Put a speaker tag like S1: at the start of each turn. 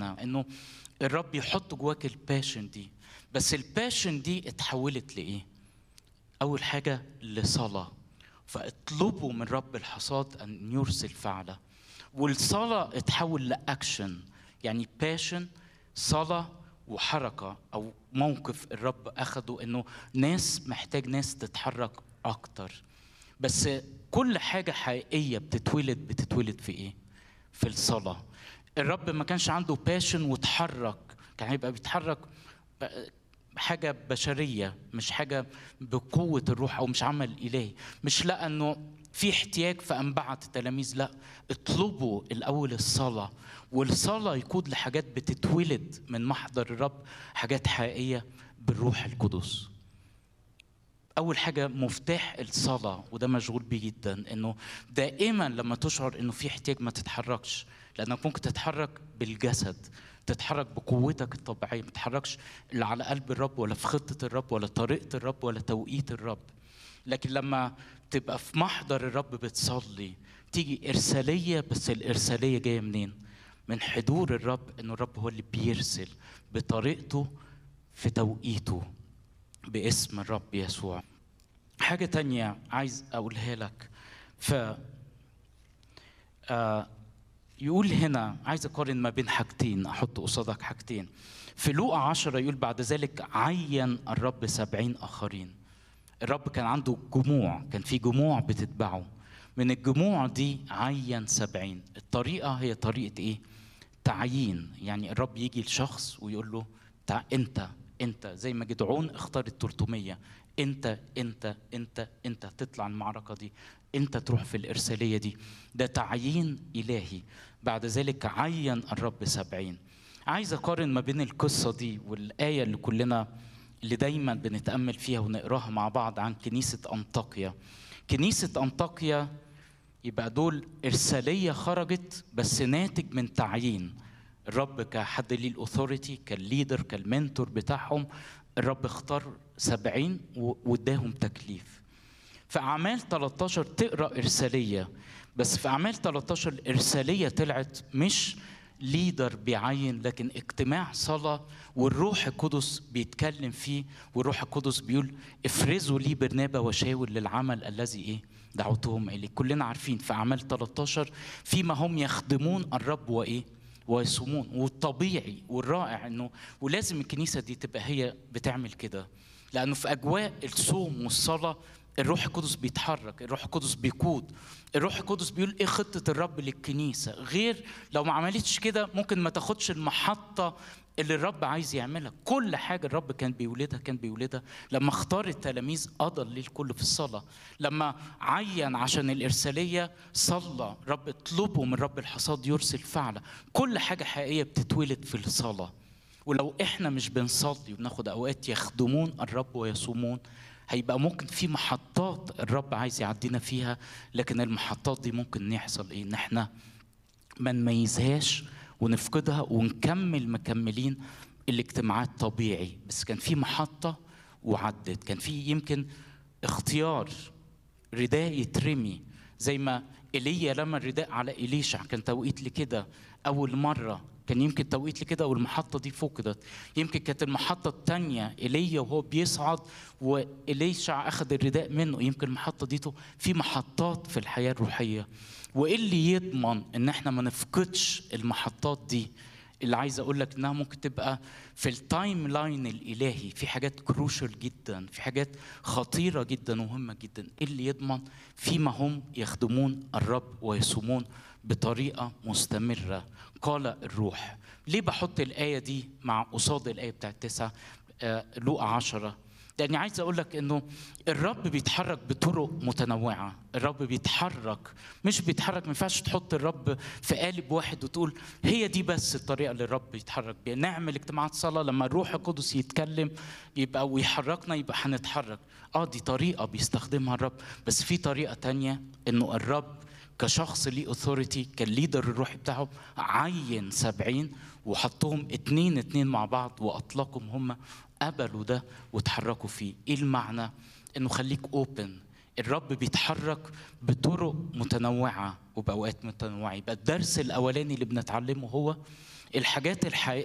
S1: معانا انه الرب يحط جواك الباشن دي بس الباشن دي اتحولت لايه اول حاجه لصلاه فاطلبوا من رب الحصاد ان يرسل فعله والصلاه اتحول لاكشن يعني باشن صلاه وحركه او موقف الرب اخده انه ناس محتاج ناس تتحرك اكتر بس كل حاجه حقيقيه بتتولد بتتولد في ايه في الصلاه الرب ما كانش عنده باشن وتحرك كان هيبقى بيتحرك حاجه بشريه مش حاجه بقوه الروح او مش عمل الهي مش لقى انه في احتياج فانبعت التلاميذ لا اطلبوا الاول الصلاه والصلاه يقود لحاجات بتتولد من محضر الرب حاجات حقيقيه بالروح القدس اول حاجه مفتاح الصلاه وده مشغول بيه جدا انه دائما لما تشعر انه في احتياج ما تتحركش لانك ممكن تتحرك بالجسد تتحرك بقوتك الطبيعيه ما تتحركش لا على قلب الرب ولا في خطه الرب ولا طريقه الرب ولا توقيت الرب لكن لما تبقى في محضر الرب بتصلي تيجي ارساليه بس الارساليه جايه منين من حضور الرب انه الرب هو اللي بيرسل بطريقته في توقيته باسم الرب يسوع حاجة تانية عايز أقولها لك ف آه يقول هنا عايز أقارن ما بين حاجتين أحط قصادك حاجتين في لوقا عشرة يقول بعد ذلك عين الرب سبعين آخرين الرب كان عنده جموع كان في جموع بتتبعه من الجموع دي عين سبعين الطريقة هي طريقة إيه؟ تعيين يعني الرب يجي لشخص ويقول له تع... أنت انت زي ما جدعون اختار ال 300 انت انت انت انت تطلع المعركه دي انت تروح في الارساليه دي ده تعيين الهي بعد ذلك عين الرب سبعين عايز اقارن ما بين القصه دي والايه اللي كلنا اللي دايما بنتامل فيها ونقراها مع بعض عن كنيسه انطاكيا كنيسه انطاكيا يبقى دول ارساليه خرجت بس ناتج من تعيين الرب كحد ليه الاثوريتي كالليدر كالمنتور بتاعهم الرب اختار سبعين واداهم تكليف في أعمال 13 تقرأ إرسالية بس في أعمال 13 الإرسالية طلعت مش ليدر بيعين لكن اجتماع صلاة والروح القدس بيتكلم فيه والروح القدس بيقول افرزوا لي برنابا وشاول للعمل الذي ايه دعوتهم اليه كلنا عارفين في أعمال 13 فيما هم يخدمون الرب وايه ويصومون والطبيعي والرائع انه ولازم الكنيسه دي تبقى هي بتعمل كده لانه في اجواء الصوم والصلاه الروح القدس بيتحرك الروح القدس بيقود الروح القدس بيقول ايه خطه الرب للكنيسه غير لو ما عملتش كده ممكن ما تاخدش المحطه اللي الرب عايز يعملها كل حاجه الرب كان بيولدها كان بيولدها لما اختار التلاميذ قضى الليل كله في الصلاه لما عين عشان الارساليه صلى رب اطلبوا من رب الحصاد يرسل فعلا كل حاجه حقيقيه بتتولد في الصلاه ولو احنا مش بنصلي وبناخد اوقات يخدمون الرب ويصومون هيبقى ممكن في محطات الرب عايز يعدينا فيها لكن المحطات دي ممكن يحصل ايه ان احنا ما نميزهاش ونفقدها ونكمل مكملين الاجتماعات طبيعي بس كان في محطة وعدت كان في يمكن اختيار رداء يترمي زي ما ايليا لما الرداء على إليشع كان توقيت لكده أول مرة كان يمكن توقيت لكده والمحطة دي فقدت يمكن كانت المحطة الثانية ايليا وهو بيصعد وإليشع أخذ الرداء منه يمكن المحطة دي في محطات في الحياة الروحية وايه اللي يضمن ان احنا ما نفقدش المحطات دي اللي عايز اقول لك انها ممكن تبقى في التايم لاين الالهي في حاجات كروشال جدا في حاجات خطيره جدا ومهمه جدا ايه اللي يضمن فيما هم يخدمون الرب ويصومون بطريقه مستمره قال الروح ليه بحط الايه دي مع قصاد الايه بتاعت تسعة آه لوقا عشرة لاني عايز اقول لك انه الرب بيتحرك بطرق متنوعه الرب بيتحرك مش بيتحرك ما ينفعش تحط الرب في قالب واحد وتقول هي دي بس الطريقه اللي الرب بيتحرك بيها نعمل اجتماعات صلاه لما الروح القدس يتكلم يبقى ويحركنا يبقى هنتحرك اه دي طريقه بيستخدمها الرب بس في طريقه تانية انه الرب كشخص ليه اوثوريتي كان ليدر الروحي بتاعهم عين سبعين وحطهم اتنين اتنين مع بعض واطلقهم هم قبلوا ده وتحركوا فيه ايه المعنى انه خليك اوبن الرب بيتحرك بطرق متنوعة وبأوقات متنوعة يبقى الدرس الأولاني اللي بنتعلمه هو الحاجات الحقيقية